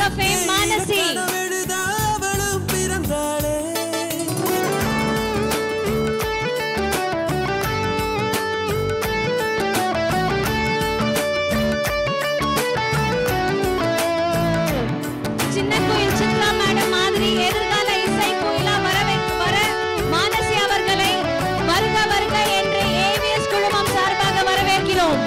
of Fame, Manasi. கனவெழுத அவளும் பிறந்தாளே சின்ன கோயில் சித்ரா மேடம் மாதிரி எதிர்கால இசை கோயிலா வர வை- வர மானசி அவர்களை வருக வருக என்று ஏவிஎஸ் குழுமம் சார்பாக வரவேற்கிறோம்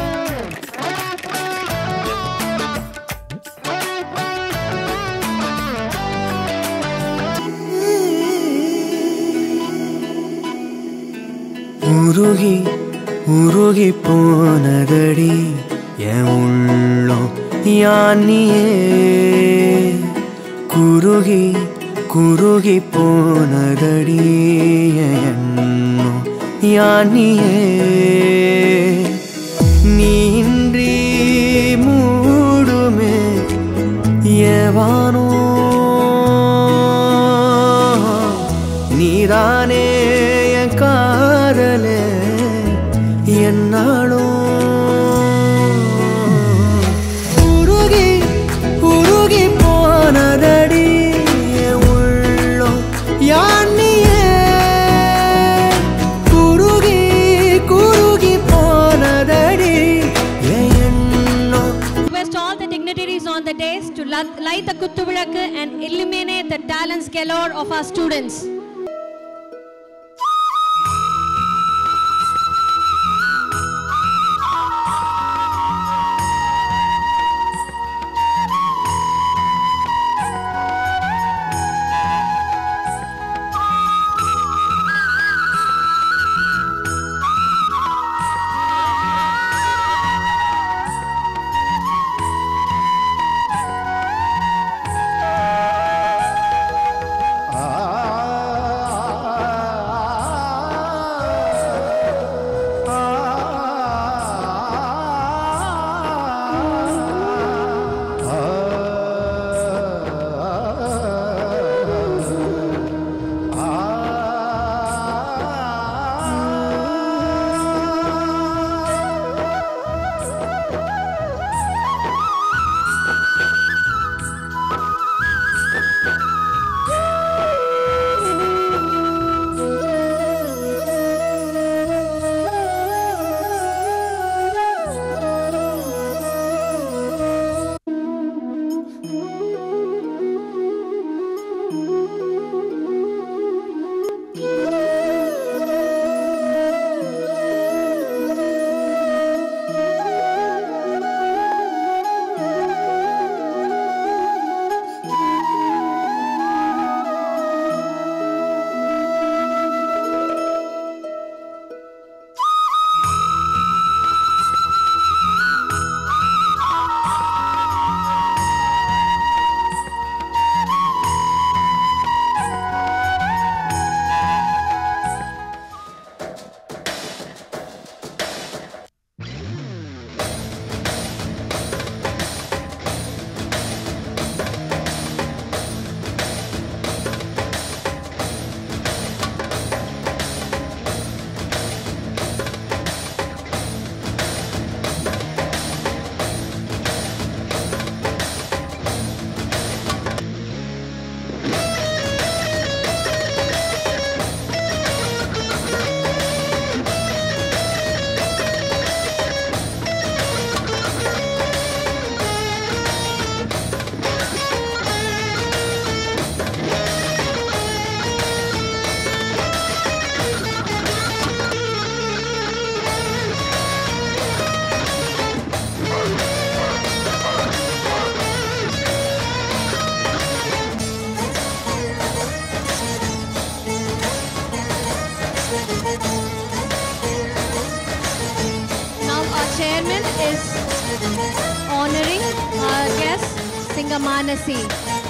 உருகி உருகி போனதடி என் உள்ளம் யானியே குருகி குருகி போனதடி என் எண்ணம் யானியே நீன்றி மூடுமே ஏவானோ நீதானே என் காதலே என்னாலும் உருகி உருகி போனதடி என் உள்ளம் யானியே குருகி குருகி போனதடி என் எண்ணம் Request all the dignitaries on the days to li- light the kuttuvilakku and illuminate the talents galore of our students. Now our chairman is honoring our guest, Singer Manasi.